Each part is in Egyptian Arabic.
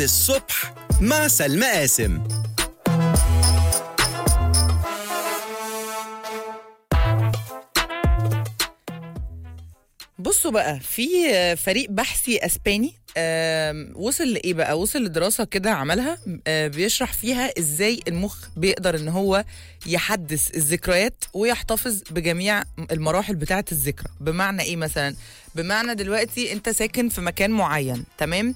الصبح مع سلمى قاسم بصوا بقى في فريق بحثي اسباني آم، وصل لايه بقى وصل لدراسه كده عملها آه، بيشرح فيها ازاي المخ بيقدر ان هو يحدث الذكريات ويحتفظ بجميع المراحل بتاعه الذكرى بمعنى ايه مثلا بمعنى دلوقتي انت ساكن في مكان معين تمام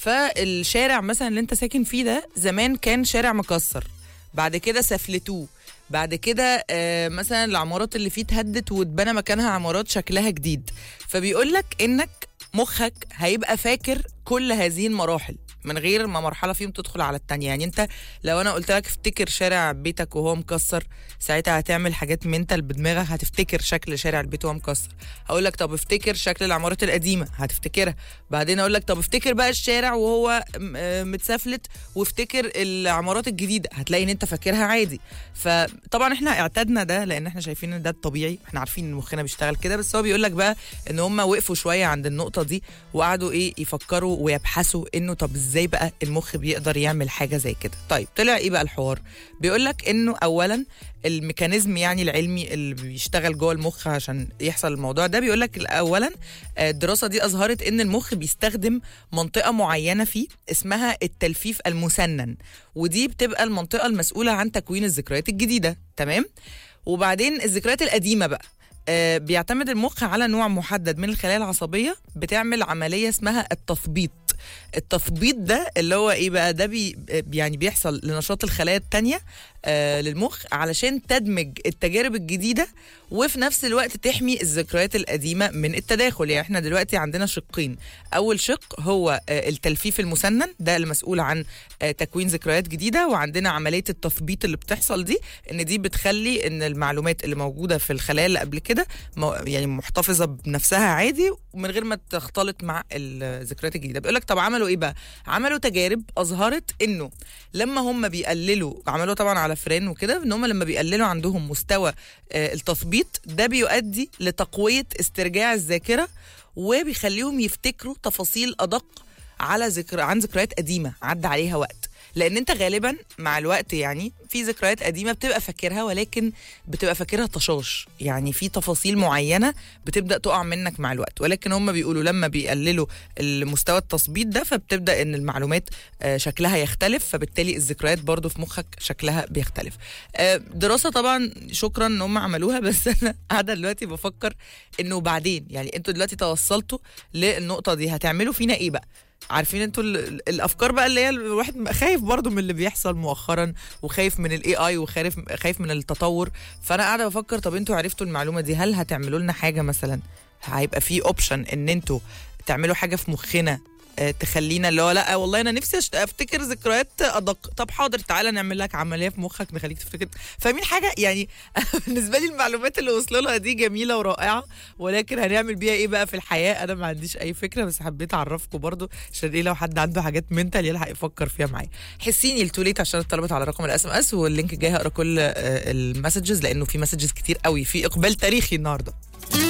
فالشارع مثلا اللي انت ساكن فيه ده زمان كان شارع مكسر بعد كده سفلتوه بعد كده آه، مثلا العمارات اللي فيه اتهدت واتبنى مكانها عمارات شكلها جديد فبيقول لك انك مخك هيبقى فاكر كل هذه المراحل من غير ما مرحله فيهم تدخل على التانية يعني انت لو انا قلت لك افتكر شارع بيتك وهو مكسر ساعتها هتعمل حاجات منتال بدماغك هتفتكر شكل شارع البيت وهو مكسر هقول لك طب افتكر شكل العمارات القديمه هتفتكرها بعدين اقول لك طب افتكر بقى الشارع وهو م- آه متسفلت وافتكر العمارات الجديده هتلاقي ان انت فاكرها عادي فطبعا احنا اعتدنا ده لان احنا شايفين ان ده الطبيعي احنا عارفين ان مخنا بيشتغل كده بس هو بيقول لك بقى ان هم وقفوا شويه عند النقطه دي وقعدوا ايه يفكروا ويبحثوا انه طب ازاي بقى المخ بيقدر يعمل حاجه زي كده طيب طلع ايه بقى الحوار بيقول لك انه اولا الميكانيزم يعني العلمي اللي بيشتغل جوه المخ عشان يحصل الموضوع ده بيقول لك اولا آه، الدراسه دي اظهرت ان المخ بيستخدم منطقه معينه فيه اسمها التلفيف المسنن ودي بتبقى المنطقه المسؤوله عن تكوين الذكريات الجديده تمام وبعدين الذكريات القديمه بقى آه، بيعتمد المخ على نوع محدد من الخلايا العصبيه بتعمل عمليه اسمها التثبيط التثبيط ده اللي هو ايه بقى ده بي يعني بيحصل لنشاط الخلايا التانية آه للمخ علشان تدمج التجارب الجديدة وفي نفس الوقت تحمي الذكريات القديمة من التداخل يعني احنا دلوقتي عندنا شقين اول شق هو آه التلفيف المسنن ده المسؤول عن آه تكوين ذكريات جديدة وعندنا عملية التثبيط اللي بتحصل دي ان دي بتخلي ان المعلومات اللي موجودة في الخلايا اللي قبل كده مو- يعني محتفظة بنفسها عادي ومن غير ما تختلط مع الذكريات الجديدة بيقول لك طب عملوا ايه بقى عملوا تجارب اظهرت انه لما هم بيقللوا عملوها طبعا على فران وكده ان هم لما بيقللوا عندهم مستوى آه، التثبيط ده بيؤدي لتقويه استرجاع الذاكره وبيخليهم يفتكروا تفاصيل ادق على ذكر عن ذكريات قديمه عدى عليها وقت لان انت غالبا مع الوقت يعني في ذكريات قديمه بتبقى فاكرها ولكن بتبقى فاكرها طشاش يعني في تفاصيل معينه بتبدا تقع منك مع الوقت ولكن هم بيقولوا لما بيقللوا المستوى التثبيط ده فبتبدا ان المعلومات آه، شكلها يختلف فبالتالي الذكريات برضو في مخك شكلها بيختلف آه، دراسه طبعا شكرا ان هم عملوها بس انا قاعده دلوقتي بفكر انه بعدين يعني انتوا دلوقتي توصلتوا للنقطه دي هتعملوا فينا ايه بقى عارفين انتوا ال- ال- الافكار بقى اللي هي الواحد خايف برضو من اللي بيحصل مؤخرا وخايف من الاي اي وخايف خايف من التطور فانا قاعده بفكر طب انتوا عرفتوا المعلومه دي هل هتعملوا لنا حاجه مثلا هيبقى في اوبشن ان انتوا تعملوا حاجه في مخنا آه، تخلينا اللي هو لا والله انا نفسي أشت- افتكر ذكريات ادق طب حاضر تعالى نعمل لك عمليه في مخك نخليك تفتكر فاهمين حاجه يعني بالنسبه لي المعلومات اللي وصلوا لها دي جميله ورائعه ولكن هنعمل بيها ايه بقى في الحياه انا ما عنديش اي فكره بس حبيت اعرفكم برضو عشان ايه لو حد عنده حاجات منتال يلحق يفكر فيها معايا حسيني التوليت عشان اتطلبت على رقم الاس ام اس واللينك الجاي هقرا كل آه، المسجز لانه في مسجز كتير قوي في اقبال تاريخي النهارده